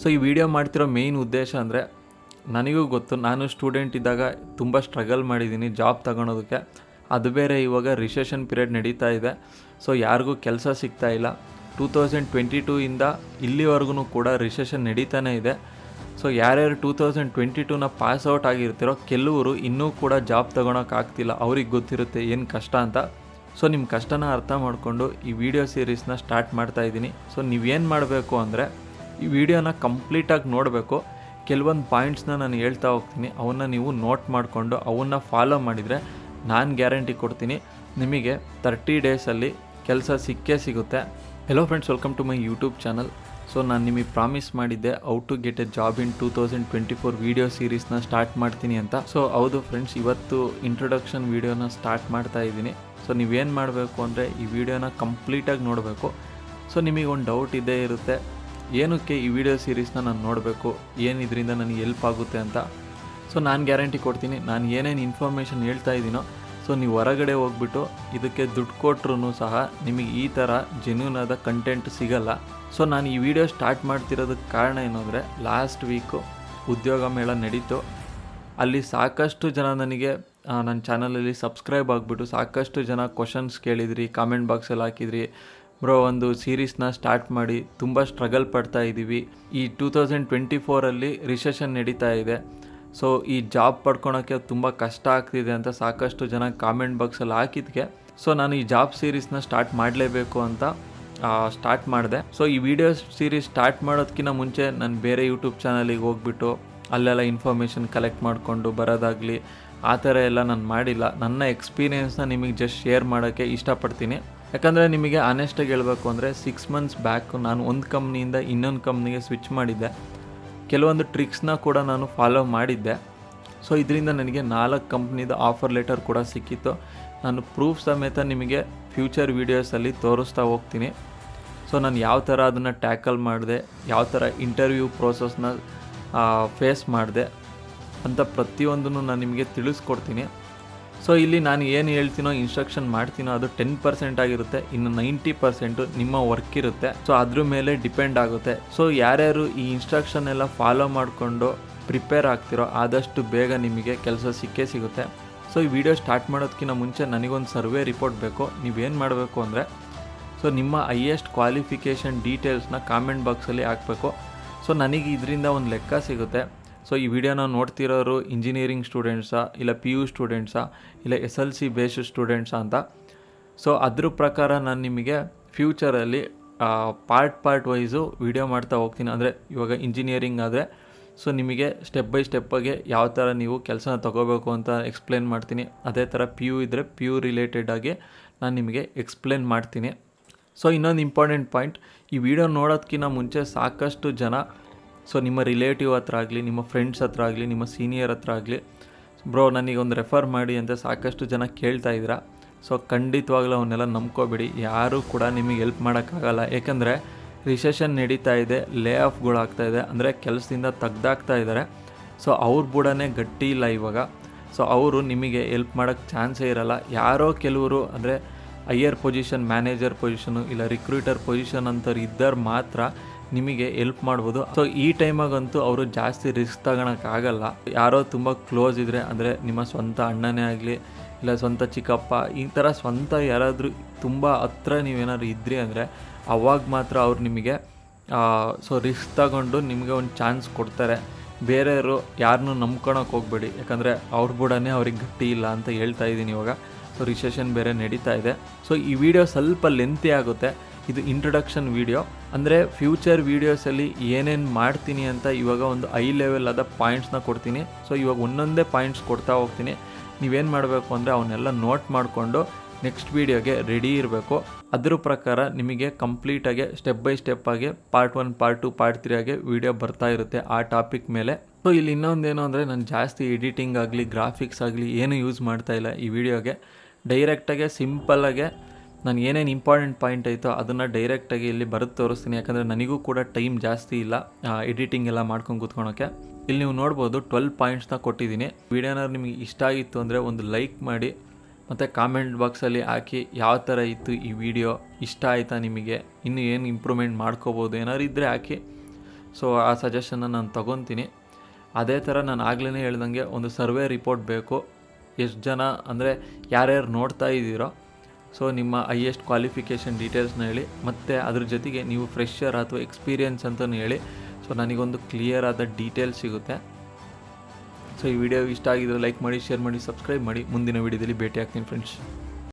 so ಈ video ಮಾಡ್ತಿರೋ main ಉದ್ದೇಶ ಅಂದರೆ ನನಗೂ ಗೊತ್ತು ನಾನು ಸ್ಟೂಡೆಂಟ್ ಇದ್ದಾಗ ತುಂಬ ಸ್ಟ್ರಗಲ್ ಮಾಡಿದ್ದೀನಿ ಜಾಬ್ ತಗೊಳೋದಕ್ಕೆ ಅದು ಬೇರೆ ಇವಾಗ ರಿಸೆಷನ್ ಪೀರಿಯಡ್ ನಡೀತಾ ಇದೆ ಸೊ ಯಾರಿಗೂ ಕೆಲಸ ಸಿಗ್ತಾ ಇಲ್ಲ ಟೂ ತೌಸಂಡ್ ಟ್ವೆಂಟಿ ಟೂ ಇಂದ ಇಲ್ಲಿವರೆಗೂ ಕೂಡ ರಿಸೆಷನ್ ನಡೀತಾನೇ ಇದೆ ಸೊ ಯಾರ್ಯಾರು ಟೂ ತೌಸಂಡ್ ಟ್ವೆಂಟಿ ಟೂನ ಪಾಸ್ ಔಟ್ ಆಗಿರ್ತಿರೋ ಕೆಲವರು ಇನ್ನೂ ಕೂಡ ಜಾಬ್ ತೊಗೊಳಕ್ಕಾಗ್ತಿಲ್ಲ ಅವ್ರಿಗೆ ಗೊತ್ತಿರುತ್ತೆ ಏನು ಕಷ್ಟ ಅಂತ ಸೊ ನಿಮ್ಮ ಕಷ್ಟನ ಅರ್ಥ ಮಾಡಿಕೊಂಡು ಈ ವಿಡಿಯೋ ಸೀರೀಸ್ನ ಸ್ಟಾರ್ಟ್ ಮಾಡ್ತಾ ಇದ್ದೀನಿ ಸೊ ನೀವೇನು ಮಾಡಬೇಕು ಅಂದರೆ ಈ ವಿಡಿಯೋನ ಕಂಪ್ಲೀಟಾಗಿ ನೋಡಬೇಕು ಕೆಲವೊಂದು ಪಾಯಿಂಟ್ಸ್ನ ನಾನು ಹೇಳ್ತಾ ಹೋಗ್ತೀನಿ ಅವನ್ನ ನೀವು ನೋಟ್ ಮಾಡಿಕೊಂಡು ಅವನ್ನ ಫಾಲೋ ಮಾಡಿದರೆ ನಾನು ಗ್ಯಾರಂಟಿ ಕೊಡ್ತೀನಿ ನಿಮಗೆ ತರ್ಟಿ ಡೇಸಲ್ಲಿ ಕೆಲಸ ಸಿಕ್ಕೇ ಸಿಗುತ್ತೆ hello friends welcome to my YouTube channel so ನಾನು ನಿಮಗೆ ಪ್ರಾಮಿಸ್ ಮಾಡಿದ್ದೆ how to get a job in two thousand twenty four video ಸೀರೀಸ್ನ ಸ್ಟಾರ್ಟ್ ಮಾಡ್ತೀನಿ ಅಂತ ಸೊ ಹೌದು ಫ್ರೆಂಡ್ಸ್ ಇವತ್ತು ಇಂಟ್ರೊಡಕ್ಷನ್ ವೀಡಿಯೋನ ಸ್ಟಾರ್ಟ್ ಮಾಡ್ತಾ ಇದ್ದೀನಿ ಸೊ ನೀವೇನು ಮಾಡಬೇಕು ಅಂದರೆ ಈ ವಿಡಿಯೋನ ಕಂಪ್ಲೀಟಾಗಿ ನೋಡಬೇಕು ಸೊ ನಿಮಗೆ ಒಂದು ಡೌಟ್ ಇದ್ದೇ ಇರುತ್ತೆ ಏನಕ್ಕೆ ಈ ವಿಡಿಯೋ ಸೀರೀಸ್ನ ನಾನು ನೋಡಬೇಕು ಏನು ಇದರಿಂದ ನನಗೆ ಹೆಲ್ಪ್ ಆಗುತ್ತೆ ಅಂತ ಸೊ ನಾನು ಗ್ಯಾರಂಟಿ ಕೊಡ್ತೀನಿ ನಾನು ಏನೇನು ಇನ್ಫಾರ್ಮೇಷನ್ ಹೇಳ್ತಾ ಇದ್ದೀನೋ ಸೊ ನೀವು ಹೊರಗಡೆ ಹೋಗ್ಬಿಟ್ಟು ಇದಕ್ಕೆ ದುಡ್ಡು ಕೊಟ್ರು ಸಹ ನಿಮಗೆ ಈ ಥರ ಜೆನ್ಯೂನ್ ಆದ ಕಂಟೆಂಟ್ ಸಿಗಲ್ಲ ಸೊ ನಾನು ಈ ವಿಡಿಯೋ ಸ್ಟಾರ್ಟ್ ಮಾಡ್ತಿರೋದಕ್ಕೆ ಕಾರಣ ಏನು ಅಂದರೆ ಲಾಸ್ಟ್ ವೀಕು ಉದ್ಯೋಗ ಮೇಳ ನಡೀತು ಅಲ್ಲಿ ಸಾಕಷ್ಟು ಜನ ನನಗೆ ಆ, ನನ್ನ ಚಾನಲಲ್ಲಿ ಸಬ್ಸ್ಕ್ರೈಬ್ ಆಗಿಬಿಟ್ಟು ಸಾಕಷ್ಟು ಜನ ಕ್ವಶನ್ಸ್ ಕೇಳಿದ್ರಿ ಕಾಮೆಂಟ್ ಬಾಕ್ಸಲ್ಲಿ ಹಾಕಿದ್ರಿ ಬ್ರೋ ಒಂದು ಸೀರೀಸ್ನ ಸ್ಟಾರ್ಟ್ ಮಾಡಿ ತುಂಬ ಸ್ಟ್ರಗಲ್ ಪಡ್ತಾ ಇದ್ದೀವಿ ಈ ಟೂ ತೌಸಂಡ್ ಟ್ವೆಂಟಿ ಫೋರಲ್ಲಿ ರಿಸೆಷನ್ ನಡೀತಾ ಇದೆ ಸೊ ಈ ಜಾಬ್ ಪಡ್ಕೊಳಕ್ಕೆ ತುಂಬ ಕಷ್ಟ ಆಗ್ತಿದೆ ಅಂತ ಸಾಕಷ್ಟು ಜನ ಕಾಮೆಂಟ್ ಬಾಕ್ಸಲ್ಲಿ ಹಾಕಿದ್ಕೆ ಸೊ ನಾನು ಈ ಜಾಬ್ ಸೀರೀಸ್ನ ಸ್ಟಾರ್ಟ್ ಮಾಡಲೇಬೇಕು ಅಂತ ಸ್ಟಾರ್ಟ್ ಮಾಡಿದೆ ಸೊ ಈ ವಿಡಿಯೋ ಸೀರೀಸ್ ಸ್ಟಾರ್ಟ್ ಮಾಡೋದಕ್ಕಿಂತ ಮುಂಚೆ ನಾನು ಬೇರೆ ಯೂಟ್ಯೂಬ್ ಚಾನಲಿಗೆ ಹೋಗ್ಬಿಟ್ಟು ಅಲ್ಲೆಲ್ಲ ಇನ್ಫಾರ್ಮೇಷನ್ ಕಲೆಕ್ಟ್ ಮಾಡಿಕೊಂಡು ಬರೋದಾಗಲಿ ಆ ಥರ ಎಲ್ಲ ನಾನು ಮಾಡಿಲ್ಲ ನನ್ನ ಎಕ್ಸ್ಪೀರಿಯೆನ್ಸ್ನ ನಿಮಗೆ ಜಸ್ಟ್ ಶೇರ್ ಮಾಡೋಕ್ಕೆ ಇಷ್ಟಪಡ್ತೀನಿ ಯಾಕಂದರೆ ನಿಮಗೆ ಆನೆಸ್ಟಾಗಿ ಹೇಳಬೇಕು ಅಂದರೆ ಸಿಕ್ಸ್ ಮಂತ್ಸ್ ಬ್ಯಾಕ್ ನಾನು ಒಂದು ಕಂಪ್ನಿಯಿಂದ ಇನ್ನೊಂದು ಕಂಪ್ನಿಗೆ ಸ್ವಿಚ್ ಮಾಡಿದ್ದೆ ಕೆಲವೊಂದು ಟ್ರಿಕ್ಸ್ನ ಕೂಡ ನಾನು ಫಾಲೋ ಮಾಡಿದ್ದೆ ಸೊ ಇದರಿಂದ ನನಗೆ ನಾಲ್ಕು ಕಂಪ್ನಿದು ಆಫರ್ ಲೆಟರ್ ಕೂಡ ಸಿಕ್ಕಿತ್ತು ನಾನು ಪ್ರೂಫ್ ಸಮೇತ ನಿಮಗೆ ಫ್ಯೂಚರ್ ವೀಡಿಯೋಸಲ್ಲಿ ತೋರಿಸ್ತಾ ಹೋಗ್ತೀನಿ ಸೊ ನಾನು ಯಾವ ಥರ ಅದನ್ನು ಟ್ಯಾಕಲ್ ಮಾಡಿದೆ ಯಾವ ಥರ ಇಂಟರ್ವ್ಯೂ ಪ್ರೋಸೆಸ್ನ ಫೇಸ್ ಮಾಡಿದೆ ಅಂತ ಪ್ರತಿಯೊಂದನ್ನು ನಾನು ನಿಮಗೆ ತಿಳಿಸ್ಕೊಡ್ತೀನಿ ಸೊ ಇಲ್ಲಿ ನಾನು ಏನು ಹೇಳ್ತೀನೋ ಇನ್ಸ್ಟ್ರಕ್ಷನ್ ಮಾಡ್ತೀನೋ ಅದು ಟೆನ್ ಪರ್ಸೆಂಟ್ ಆಗಿರುತ್ತೆ ಇನ್ನು ನೈಂಟಿ ಪರ್ಸೆಂಟು ನಿಮ್ಮ ವರ್ಕ್ ಇರುತ್ತೆ ಸೊ ಅದ್ರ ಮೇಲೆ ಡಿಪೆಂಡ್ ಆಗುತ್ತೆ ಸೊ ಯಾರ್ಯಾರು ಈ ಇನ್ಸ್ಟ್ರಕ್ಷನ್ ಎಲ್ಲ ಫಾಲೋ ಮಾಡಿಕೊಂಡು ಪ್ರಿಪೇರ್ ಆಗ್ತಿರೋ ಆದಷ್ಟು ಬೇಗ ನಿಮಗೆ ಕೆಲಸ ಸಿಕ್ಕೇ ಸಿಗುತ್ತೆ ಸೊ ಈ ವಿಡಿಯೋ ಸ್ಟಾರ್ಟ್ ಮಾಡೋದಕ್ಕಿಂತ ಮುಂಚೆ ನನಗೊಂದು ಸರ್ವೆ ರಿಪೋರ್ಟ್ ಬೇಕು ನೀವೇನು ಮಾಡಬೇಕು ಅಂದರೆ ಸೊ ನಿಮ್ಮ ಹೈಯೆಸ್ಟ್ ಕ್ವಾಲಿಫಿಕೇಷನ್ ಡೀಟೇಲ್ಸ್ನ ಕಾಮೆಂಟ್ ಬಾಕ್ಸಲ್ಲಿ ಹಾಕಬೇಕು ಸೊ ನನಗೆ ಇದರಿಂದ ಒಂದು ಲೆಕ್ಕ ಸಿಗುತ್ತೆ ಸೊ ಈ ವಿಡಿಯೋನ ನೋಡ್ತಿರೋರು ಇಂಜಿನಿಯರಿಂಗ್ ಸ್ಟೂಡೆಂಟ್ಸಾ ಇಲ್ಲ ಪಿ ಯು ಸ್ಟೂಡೆಂಟ್ಸಾ ಇಲ್ಲ ಎಸ್ ಎಲ್ ಸಿ ಬೇಸ್ಡ್ ಸ್ಟೂಡೆಂಟ್ಸಾ ಅಂತ ಸೊ ಅದ್ರ ಪ್ರಕಾರ ನಾನು ನಿಮಗೆ ಫ್ಯೂಚರಲ್ಲಿ ಪಾರ್ಟ್ ಪಾರ್ಟ್ ವೈಸು ವಿಡಿಯೋ ಮಾಡ್ತಾ ಹೋಗ್ತೀನಿ ಅಂದರೆ ಇವಾಗ ಇಂಜಿನಿಯರಿಂಗ್ ಆದರೆ ಸೊ ನಿಮಗೆ ಸ್ಟೆಪ್ ಬೈ ಸ್ಟೆಪ್ಪಾಗೆ ಯಾವ ಥರ ನೀವು ಕೆಲಸನ ತೊಗೋಬೇಕು ಅಂತ ಎಕ್ಸ್ಪ್ಲೇನ್ ಮಾಡ್ತೀನಿ ಅದೇ ಥರ ಪಿ ಯು ಇದ್ದರೆ ಪಿ ಯು ರಿಲೇಟೆಡಾಗಿ ನಾನು ನಿಮಗೆ ಎಕ್ಸ್ಪ್ಲೇನ್ ಮಾಡ್ತೀನಿ ಸೊ ಇನ್ನೊಂದು ಇಂಪಾರ್ಟೆಂಟ್ ಪಾಯಿಂಟ್ ಈ ವಿಡಿಯೋ ನೋಡೋದಕ್ಕಿಂತ ಮುಂಚೆ ಸಾಕಷ್ಟು ಜನ ಸೊ ನಿಮ್ಮ ರಿಲೇಟಿವ್ ಹತ್ರ ಆಗಲಿ ನಿಮ್ಮ ಫ್ರೆಂಡ್ಸ್ ಹತ್ರ ಆಗಲಿ ನಿಮ್ಮ ಸೀನಿಯರ್ ಹತ್ರ ಆಗಲಿ ಬ್ರೋ ನನಗೊಂದು ರೆಫರ್ ಮಾಡಿ ಅಂತ ಸಾಕಷ್ಟು ಜನ ಕೇಳ್ತಾ ಇದ್ದೀರಾ ಸೊ ಖಂಡಿತವಾಗ್ಲೂ ಅವನ್ನೆಲ್ಲ ನಂಬ್ಕೋಬೇಡಿ ಯಾರೂ ಕೂಡ ನಿಮಗೆ ಹೆಲ್ಪ್ ಮಾಡೋಕ್ಕಾಗಲ್ಲ ಏಕೆಂದರೆ ರಿಸೆಷನ್ ನಡೀತಾ ಇದೆ ಲೇ ಆಫ್ಗಳು ಆಗ್ತಾ ಇದೆ ಅಂದರೆ ಕೆಲಸದಿಂದ ತೆಗ್ದಾಕ್ತಾ ಇದ್ದಾರೆ ಸೊ ಅವ್ರ ಬುಡನೇ ಗಟ್ಟಿ ಇಲ್ಲ ಇವಾಗ ಸೊ ಅವರು ನಿಮಗೆ ಹೆಲ್ಪ್ ಮಾಡೋಕ್ಕೆ ಚಾನ್ಸೇ ಇರಲ್ಲ ಯಾರೋ ಕೆಲವರು ಅಂದರೆ ಹೈಯರ್ ಪೊಸಿಷನ್ ಮ್ಯಾನೇಜರ್ ಪೊಸಿಷನು ಇಲ್ಲ ರಿಕ್ರೂಟರ್ ಪೊಸಿಷನ್ ಅಂತವ್ರು ಇದ್ದರು ಮಾತ್ರ ನಿಮಗೆ ಹೆಲ್ಪ್ ಮಾಡ್ಬೋದು ಸೊ ಈ ಟೈಮಾಗಂತೂ ಅವರು ಜಾಸ್ತಿ ರಿಸ್ಕ್ ತಗೊಳಕ್ಕಾಗಲ್ಲ ಯಾರೋ ತುಂಬ ಕ್ಲೋಸ್ ಇದ್ದರೆ ಅಂದರೆ ನಿಮ್ಮ ಸ್ವಂತ ಅಣ್ಣನೇ ಆಗಲಿ ಇಲ್ಲ ಸ್ವಂತ ಚಿಕ್ಕಪ್ಪ ಈ ಥರ ಸ್ವಂತ ಯಾರಾದರೂ ತುಂಬ ಹತ್ರ ನೀವೇನಾದ್ರು ಇದ್ರಿ ಅಂದರೆ ಅವಾಗ ಮಾತ್ರ ಅವ್ರು ನಿಮಗೆ ಸೊ ರಿಸ್ಕ್ ತಗೊಂಡು ನಿಮಗೆ ಒಂದು ಚಾನ್ಸ್ ಕೊಡ್ತಾರೆ ಬೇರೆಯವರು ಯಾರನ್ನೂ ನಂಬ್ಕೊಳಕ್ಕೆ ಹೋಗ್ಬೇಡಿ ಯಾಕಂದರೆ ಅವ್ರ ಬುಡನೇ ಅವ್ರಿಗೆ ಗಟ್ಟಿ ಇಲ್ಲ ಅಂತ ಹೇಳ್ತಾ ಇದ್ದೀನಿ ಇವಾಗ ಸೊ ರಿಸೆಷನ್ ಬೇರೆ ನಡೀತಾ ಇದೆ ಸೊ ಈ ವಿಡಿಯೋ ಸ್ವಲ್ಪ ಲೆಂತಿ ಆಗುತ್ತೆ ಇದು ಇಂಟ್ರಡಕ್ಷನ್ ವಿಡಿಯೋ ಅಂದರೆ ಫ್ಯೂಚರ್ ವೀಡಿಯೋಸಲ್ಲಿ ಏನೇನು ಮಾಡ್ತೀನಿ ಅಂತ ಇವಾಗ ಒಂದು ಐ ಲೆವೆಲ್ ಆದ ಪಾಯಿಂಟ್ಸ್ನ ಕೊಡ್ತೀನಿ ಸೊ ಇವಾಗ ಒಂದೊಂದೇ ಪಾಯಿಂಟ್ಸ್ ಕೊಡ್ತಾ ಹೋಗ್ತೀನಿ ನೀವೇನು ಮಾಡಬೇಕು ಅಂದರೆ ಅವನ್ನೆಲ್ಲ ನೋಟ್ ಮಾಡಿಕೊಂಡು ನೆಕ್ಸ್ಟ್ ವೀಡಿಯೋಗೆ ರೆಡಿ ಇರಬೇಕು ಅದ್ರ ಪ್ರಕಾರ ನಿಮಗೆ ಕಂಪ್ಲೀಟಾಗಿ ಸ್ಟೆಪ್ ಬೈ ಸ್ಟೆಪ್ ಆಗಿ part one part two part three ಆಗಿ ವೀಡಿಯೋ ಬರ್ತಾ ಇರುತ್ತೆ ಆ ಟಾಪಿಕ್ ಮೇಲೆ ಸೊ ಇಲ್ಲಿ ಇನ್ನೊಂದೇನು ಅಂದರೆ ನಾನು ಜಾಸ್ತಿ ಎಡಿಟಿಂಗ್ ಆಗಲಿ ಗ್ರಾಫಿಕ್ಸ್ ಆಗಲಿ ಏನು ಯೂಸ್ ಮಾಡ್ತಾ ಇಲ್ಲ ಈ ವಿಡಿಯೋಗೆ ಡೈರೆಕ್ಟಾಗೆ ಸಿಂಪಲ್ಲಾಗೆ ನಾನು ಏನೇನು ಇಂಪಾರ್ಟೆಂಟ್ ಪಾಯಿಂಟ್ ಐತೋ ಅದನ್ನು ಡೈರೆಕ್ಟಾಗಿ ಇಲ್ಲಿ ಬರೆದು ತೋರಿಸ್ತೀನಿ ಯಾಕಂದರೆ ನನಗೂ ಕೂಡ ಟೈಮ್ ಜಾಸ್ತಿ ಇಲ್ಲ ಎಡಿಟಿಂಗ್ ಎಲ್ಲ ಮಾಡ್ಕೊಂಡು ಕೂತ್ಕೊಳಕ್ಕೆ ಇಲ್ಲಿ ನೀವು ನೋಡ್ಬೋದು ಟ್ವೆಲ್ ಪಾಯಿಂಟ್ಸ್ನ ಕೊಟ್ಟಿದ್ದೀನಿ ವಿಡಿಯೋನ ನಿಮಗೆ ಇಷ್ಟ ಆಗಿತ್ತು ಅಂದರೆ ಒಂದು ಲೈಕ್ ಮಾಡಿ ಮತ್ತು ಕಾಮೆಂಟ್ ಬಾಕ್ಸಲ್ಲಿ ಹಾಕಿ ಯಾವ ಥರ ಇತ್ತು ಈ ವಿಡಿಯೋ ಇಷ್ಟ ಆಯಿತಾ ನಿಮಗೆ ಇನ್ನು ಏನು ಇಂಪ್ರೂವ್ಮೆಂಟ್ ಮಾಡ್ಕೋಬೋದು ಏನಾದ್ರು ಇದ್ದರೆ ಹಾಕಿ ಸೊ ಆ ಸಜೆಷನ್ನ ನಾನು ತೊಗೊತೀನಿ ಅದೇ ಥರ ನಾನು ಆಗ್ಲೇ ಹೇಳ್ದಂಗೆ ಒಂದು ಸರ್ವೆ ರಿಪೋರ್ಟ್ ಬೇಕು ಎಷ್ಟು ಜನ ಅಂದರೆ ಯಾರ್ಯಾರು ನೋಡ್ತಾ ಇದ್ದೀರೋ ಸೊ ನಿಮ್ಮ ಹೈಯೆಸ್ಟ್ ಕ್ವಾಲಿಫಿಕೇಷನ್ ಡೀಟೇಲ್ಸ್ನ ಹೇಳಿ ಮತ್ತು ಅದ್ರ ಜೊತೆಗೆ ನೀವು ಫ್ರೆಶರ್ ಅಥವಾ ಎಕ್ಸ್ಪೀರಿಯನ್ಸ್ ಅಂತಲೂ ಹೇಳಿ ಸೊ ನನಗೊಂದು ಕ್ಲಿಯರ್ ಆದ ಡೀಟೇಲ್ಸ್ ಸಿಗುತ್ತೆ ಸೊ ಈ ವಿಡಿಯೋ ಇಷ್ಟ ಆಗಿದ್ರೆ ಲೈಕ್ ಮಾಡಿ ಶೇರ್ ಮಾಡಿ ಸಬ್ಸ್ಕ್ರೈಬ್ ಮಾಡಿ ಮುಂದಿನ ವಿಡಿಯೋದಲ್ಲಿ ಭೇಟಿ ಆಗ್ತೀನಿ ಫ್ರೆಂಡ್ಸ್